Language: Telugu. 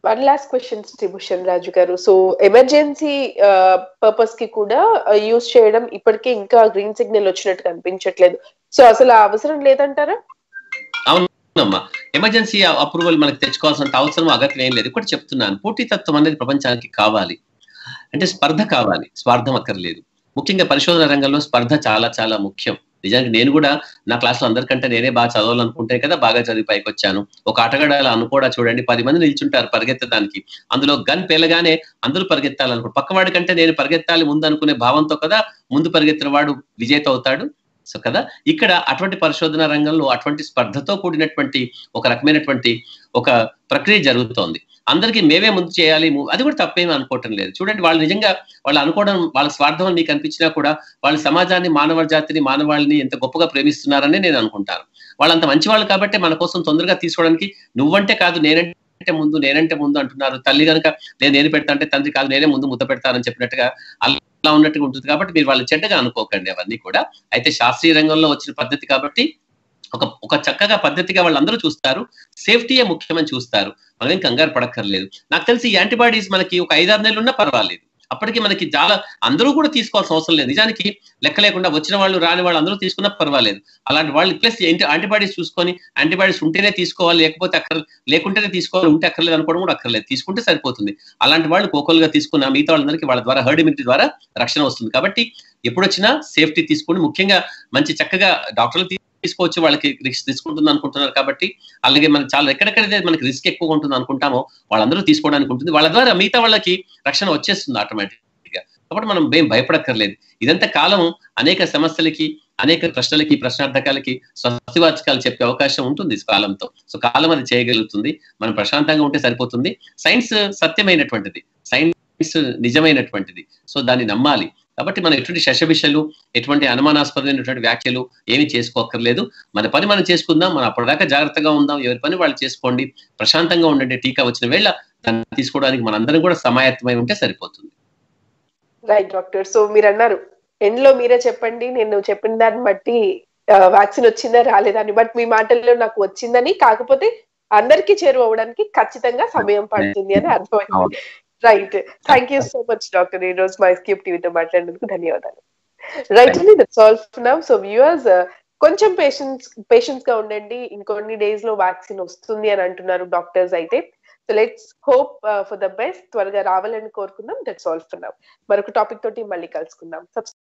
one last question Sribhushan Raju garu so emergency purpose కి కూడా యూజ్ చేయడం ఇప్పటికే ఇంకా గ్రీన్ సిగ్నల్ వచ్చినట్టు కనిపించట్లేదు సో అసలు ఆ అవసరం లేదంటారా అవునమ్మా ఎమర్జెన్సీ అప్రూవల్ మనకు తెచ్చుకోవాల్సిన అవసరం అగత్యం ఏం లేదు కూడా చెప్తున్నాను పోటీతత్వం అనేది ప్రపంచానికి కావాలి అంటే స్పర్ధ కావాలి స్వార్థం అక్కర్లేదు ముఖ్యంగా పరిశోధన రంగంలో స్పర్ధ చాలా చాలా ముఖ్యం నిజానికి నేను కూడా నా క్లాస్లో అందరికంటే నేనే బాగా చదవాలనుకుంటే కదా బాగా చదివి పైకి వచ్చాను ఒక ఆటగాడాల అనుకోడా చూడండి పది మంది నిల్చుంటారు పరిగెత్తడానికి అందులో గన్ పేలగానే అందరూ పరిగెత్తాలనుకో పక్కవాడి కంటే నేను పరిగెత్తాలి ముందు అనుకునే భావంతో కదా ముందు పరిగెత్తిన వాడు విజేత అవుతాడు సో కదా ఇక్కడ అటువంటి పరిశోధన రంగంలో అటువంటి స్పర్ధతో కూడినటువంటి ఒక రకమైనటువంటి ఒక ప్రక్రియ జరుగుతోంది అందరికీ మేమే ముందు చేయాలి అది కూడా తప్పేమీ అనుకోవటం లేదు చూడండి వాళ్ళు నిజంగా వాళ్ళు అనుకోవడం వాళ్ళ స్వార్థం మీకు అనిపించినా కూడా వాళ్ళు సమాజాన్ని మానవ జాతిని మానవాళిని ఎంత గొప్పగా ప్రేమిస్తున్నారని నేను అనుకుంటాను వాళ్ళంత మంచి వాళ్ళు కాబట్టి మన కోసం తొందరగా తీసుకోవడానికి నువ్వంటే కాదు నేనంటే ముందు నేనంటే ముందు అంటున్నారు తల్లి కనుక నేను నేను పెడతా అంటే తండ్రి కాదు నేనే ముందు ముద్ద పెడతానని చెప్పినట్టుగా అలా ఉన్నట్టుగా ఉంటుంది కాబట్టి మీరు వాళ్ళు చెడ్డగా అనుకోకండి అవన్నీ కూడా అయితే శాస్త్రీయ రంగంలో వచ్చిన పద్ధతి కాబట్టి ఒక ఒక చక్కగా పద్ధతిగా వాళ్ళందరూ చూస్తారు సేఫ్టీయే ముఖ్యమని చూస్తారు మనం ఏం కంగారు పడక్కర్లేదు నాకు తెలిసి ఈ యాంటీబాడీస్ మనకి ఒక ఐదారు నెలలు ఉన్నా పర్వాలేదు అప్పటికి మనకి చాలా అందరూ కూడా తీసుకోవాల్సిన అవసరం లేదు నిజానికి లెక్క లేకుండా వచ్చిన వాళ్ళు రాని వాళ్ళు అందరూ తీసుకున్నా పర్వాలేదు అలాంటి వాళ్ళు ప్లస్ యాంటీబాడీస్ చూసుకొని యాంటీబాడీస్ ఉంటేనే తీసుకోవాలి లేకపోతే అక్కర్ లేకుంటేనే తీసుకోవాలి ఉంటే అక్కర్లేదు అనుకోవడం కూడా అక్కర్లేదు తీసుకుంటే సరిపోతుంది అలాంటి వాళ్ళు కోకోలుగా తీసుకున్న మిగతా వాళ్ళందరికీ వాళ్ళ ద్వారా హర్డ్ ఇమ్యూనిటీ ద్వారా రక్షణ వస్తుంది కాబట్టి ఎప్పుడొచ్చినా సేఫ్టీ తీసుకుని ముఖ్యంగా మంచి చక్కగా డాక్టర్లు తీసుకోవచ్చు వాళ్ళకి రిస్క్ తీసుకుంటుంది అనుకుంటున్నారు కాబట్టి అలాగే మనకి చాలా ఎక్కడెక్కడైతే మనకి రిస్క్ ఎక్కువ ఉంటుంది అనుకుంటామో వాళ్ళందరూ తీసుకోవడానికి ఉంటుంది వాళ్ళ ద్వారా మిగతా వాళ్ళకి రక్షణ వచ్చేస్తుంది ఆటోమేటిక్ గా కాబట్టి మనం ఏం భయపడక్కర్లేదు ఇదంతా కాలం అనేక సమస్యలకి అనేక ప్రశ్నలకి ప్రశ్నార్థకాలకి స్వస్తివాచకాలు చెప్పే అవకాశం ఉంటుంది కాలంతో సో కాలం అది చేయగలుగుతుంది మనం ప్రశాంతంగా ఉంటే సరిపోతుంది సైన్స్ సత్యమైనటువంటిది సైన్స్ నిజమైనటువంటిది సో దాన్ని నమ్మాలి కాబట్టి మనం ఎటువంటి శశభిషలు ఎటువంటి అనుమానాస్పదమైనటువంటి వ్యాఖ్యలు ఏమి చేసుకోక్కర్లేదు మన పని మనం చేసుకుందాం మనం అప్పటిదాకా జాగ్రత్తగా ఉందాం ఎవరి పని వాళ్ళు చేసుకోండి ప్రశాంతంగా ఉండండి టీకా వచ్చిన వేళ దాన్ని తీసుకోవడానికి మనందరం కూడా సమాయత్తమై ఉంటే సరిపోతుంది రైట్ డాక్టర్ సో మీరు అన్నారు ఎండ్లో మీరే చెప్పండి నేను చెప్పిన దాన్ని బట్టి వ్యాక్సిన్ వచ్చిందా రాలేదని బట్ మీ మాటల్లో నాకు వచ్చిందని కాకపోతే అందరికీ చేరువవడానికి ఖచ్చితంగా సమయం పడుతుంది అని అర్థమైంది right thank you so much doctor ఈ రోజు మై స్క్యూబ్ టీవీతో మాట్లాడినందుకు ధన్యవాదాలు రైట్ అండి that's all now so viewers కొంచెం పేషెన్స్ పేషెన్స్ గా ఉండండి ఇంకొన్ని డేస్ లో వ్యాక్సిన్ వస్తుంది అని అంటున్నారు డాక్టర్స్ అయితే so let's hope for the best త్వరగా రావాలని కోరుకుందాం దట్స్ ఆల్ ఫర్ నౌ మరొక టాపిక్ తోటి మళ్ళీ కలుసుకుందాం